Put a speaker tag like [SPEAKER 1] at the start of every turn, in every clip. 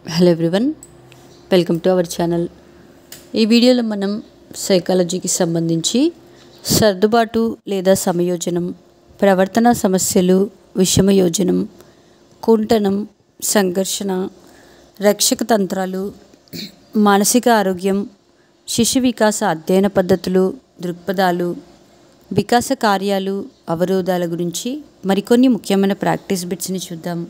[SPEAKER 1] hello everyone welcome to our channel ఈ వీడియోలో మనం సైకాలజీకి సంబంధించి సర్దుబాటు లేదా సమయోజనం ప్రవర్తన సమస్యలు విషమయోజనం కుంటనం సంఘర్షణ రక్షక తంత్రాలు మానసిక ఆరోగ్యం శిశు వికాస అధ్యయన పద్ధతులు దృక్పథాలు వికాస కార్యాలు అవరోధాల గురించి మరికొన్ని ముఖ్యమైన ప్రాక్టీస్ బిట్స్ని చూద్దాం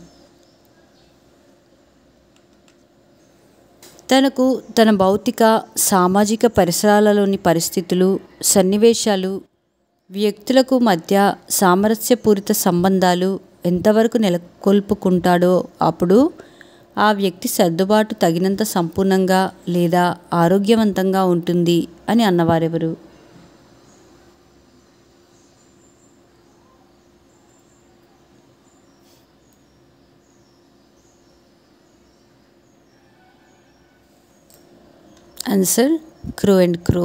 [SPEAKER 1] తనకు తన భౌతిక సామాజిక పరిసరాలలోని పరిస్థితులు సన్నివేశాలు వ్యక్తులకు మధ్య సామరస్యపూరిత సంబంధాలు ఎంతవరకు నెలకొల్పుకుంటాడో అప్పుడు ఆ వ్యక్తి సర్దుబాటు తగినంత సంపూర్ణంగా లేదా ఆరోగ్యవంతంగా ఉంటుంది అని అన్నవారెవరు answer crow and crow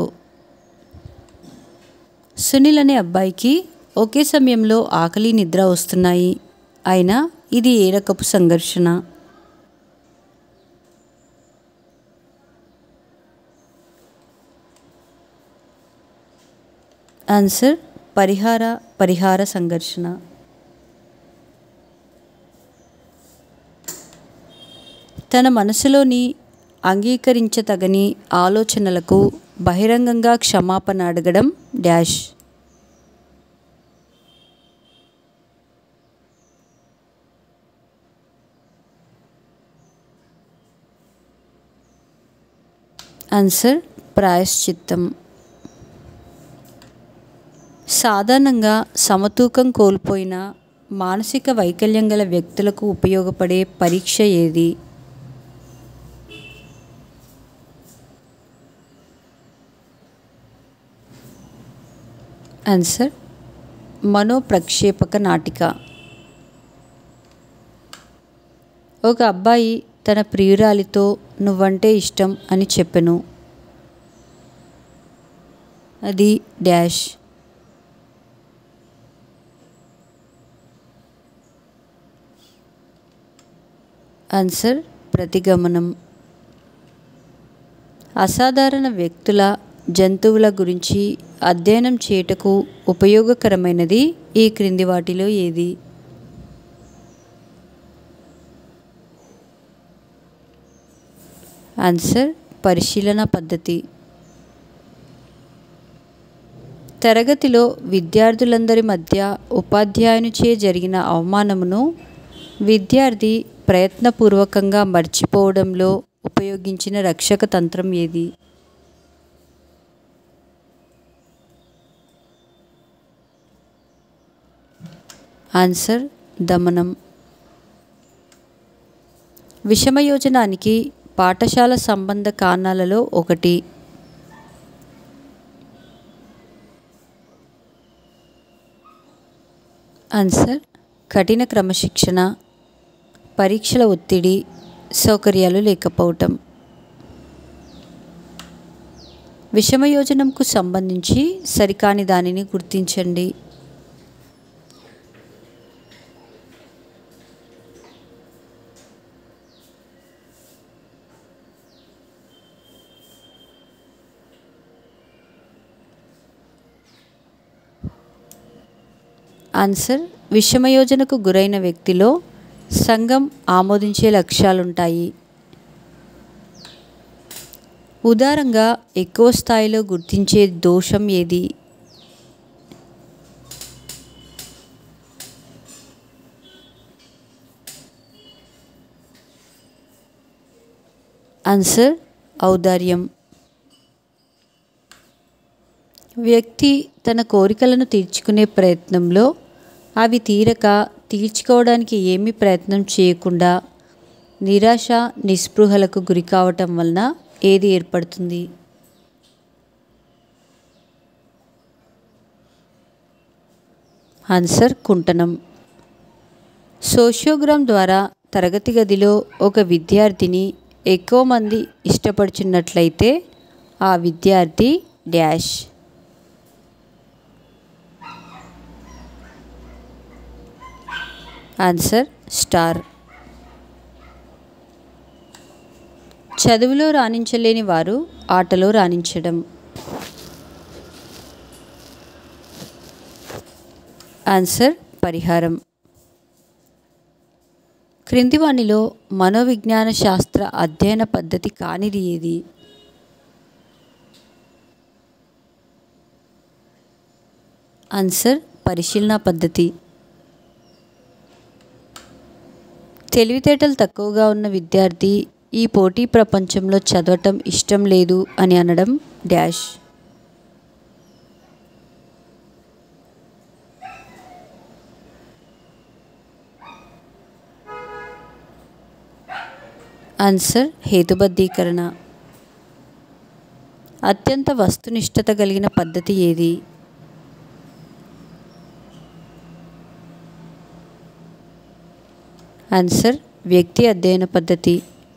[SPEAKER 1] Sunil అనే అబ్బాయికి ఒకే సమయంలో ఆకలి నిద్ర వస్తున్నాయి అయినా ఇది ఏ రకపు సంఘర్షణ ఆన్సర్ పరిహార పరిహార సంఘర్షణ తన మనసులోని అంగీకరించతగని ఆలోచనలకు బహిరంగంగా క్షమాపణ అడగడం డాష్ ఆన్సర్ ప్రాయశ్చిత్తం సాధారణంగా సమతూకం కోల్పోయిన మానసిక వైకల్యం గల వ్యక్తులకు ఉపయోగపడే పరీక్ష ఏది ఆన్సర్ మనోప్రక్షేపక నాటిక ఒక అబ్బాయి తన ప్రియురాలితో నువ్వంటే ఇష్టం అని చెప్పెను అది డాష్ ఆన్సర్ ప్రతిగమనం అసాధారణ వ్యక్తుల జంతువుల గురించి అధ్యయనం చేయుటకు ఉపయోగకరమైనది ఈ క్రింది వాటిలో ఏది ఆన్సర్ పరిశీలన పద్ధతి తరగతిలో విద్యార్థులందరి మధ్య ఉపాధ్యాయునిచే జరిగిన అవమానమును విద్యార్థి ప్రయత్నపూర్వకంగా మర్చిపోవడంలో ఉపయోగించిన రక్షక తంత్రం ఏది ఆన్సర్ దమనం విషమయోజనానికి పాఠశాల సంబంధ కారణాలలో ఒకటి ఆన్సర్ కఠిన క్రమశిక్షణ పరీక్షల ఒత్తిడి సౌకర్యాలు లేకపోవటం విషమయోజనంకు సంబంధించి సరికాని దానిని గుర్తించండి ఆన్సర్ విషమయోజనకు గురైన వ్యక్తిలో సంఘం ఆమోదించే లక్ష్యాలుంటాయి ఉదారంగా ఎక్కువ స్థాయిలో గుర్తించే దోషం ఏది ఆన్సర్ ఔదార్యం వ్యక్తి తన కోరికలను తీర్చుకునే ప్రయత్నంలో అవి తీరక తీర్చుకోవడానికి ఏమీ ప్రయత్నం చేయకుండా నిరాశ నిస్పృహలకు గురి కావటం వలన ఏది ఏర్పడుతుంది ఆన్సర్ కుంటనం సోషియోగ్రామ్ ద్వారా తరగతి గదిలో ఒక విద్యార్థిని ఎక్కువ మంది ఇష్టపడుచున్నట్లయితే ఆ విద్యార్థి డాష్ ఆన్సర్ స్టార్ చదువులో రాణించలేని వారు ఆటలో రాణించడం ఆన్సర్ పరిహారం క్రింది వానిలో మనోవిజ్ఞాన శాస్త్ర అధ్యయన పద్ధతి కానిది ఏది ఆన్సర్ పరిశీలన పద్ధతి తెలివితేటలు తక్కువగా ఉన్న విద్యార్థి ఈ పోటీ ప్రపంచంలో చదవటం ఇష్టం లేదు అని అనడం డాష్ ఆన్సర్ హేతుబద్ధీకరణ అత్యంత వస్తునిష్టత కలిగిన పద్ధతి ఏది ఆన్సర్ వ్యక్తి అధ్యయన పద్ధతి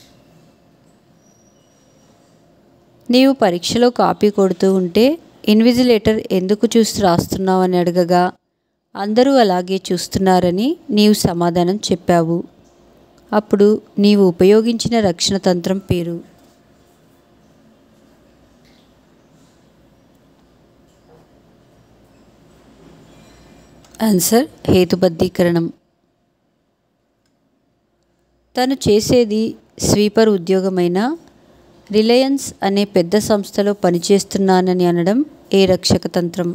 [SPEAKER 1] నీవు పరీక్షలో కాపీ కొడుతూ ఉంటే ఇన్విజిలేటర్ ఎందుకు చూసి రాస్తున్నావు అని అడగగా అందరూ అలాగే చూస్తున్నారని నీవు సమాధానం చెప్పావు అప్పుడు నీవు ఉపయోగించిన రక్షణ తంత్రం పేరు ఆన్సర్ హేతుబద్ధీకరణం తను చేసేది స్వీపర్ ఉద్యోగమైన రిలయన్స్ అనే పెద్ద సంస్థలో పనిచేస్తున్నానని అనడం ఏ రక్షక తంత్రం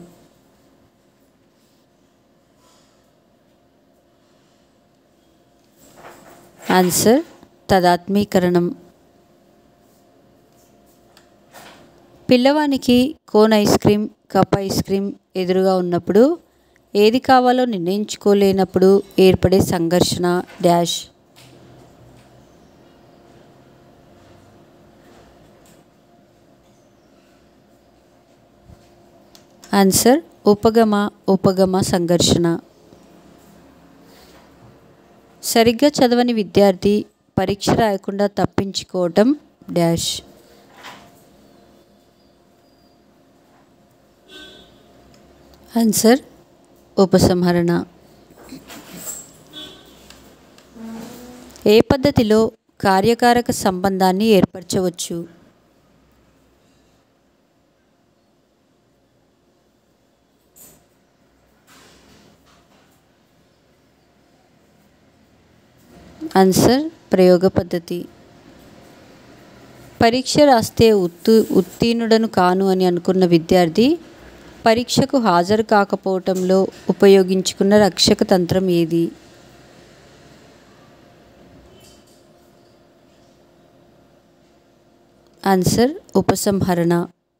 [SPEAKER 1] ఆన్సర్ తదాత్మీకరణం పిల్లవానికి cone ice cream cup ice cream ఎదురుగా ఉన్నప్పుడు ఏది కావాలో నిర్ణయించుకోలేనప్పుడు ఏర్పడే సంఘర్షణ డాష్ ఆన్సర్ ఉపగమ ఉపగమ సంఘర్షణ సరిగ్గా చదవని విద్యార్థి పరీక్ష రాయకుండా తప్పించుకోవటం డాష్ ఆన్సర్ ఉపసంహరణ ఏ పద్ధతిలో కార్యకారక సంబంధాన్ని ఏర్పరచవచ్చు ఆన్సర్ ప్రయోగ పద్ధతి పరీక్ష రాస్తే ఉత్తు ఉత్తీర్ణుడను కాను అని అనుకున్న విద్యార్థి పరీక్షకు హాజరు కాకపోవటంలో ఉపయోగించుకున్న రక్షక తంత్రం ఏది ఆన్సర్ ఉపసంహరణ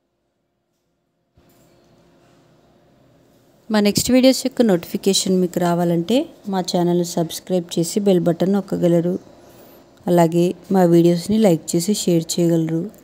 [SPEAKER 1] మా నెక్స్ట్ వీడియోస్ యొక్క నోటిఫికేషన్ మీకు రావాలంటే మా ఛానల్ సబ్స్క్రైబ్ చేసి బెల్ బటన్ నొక్కగలరు అలాగే మా వీడియోస్ని లైక్ చేసి షేర్ చేయగలరు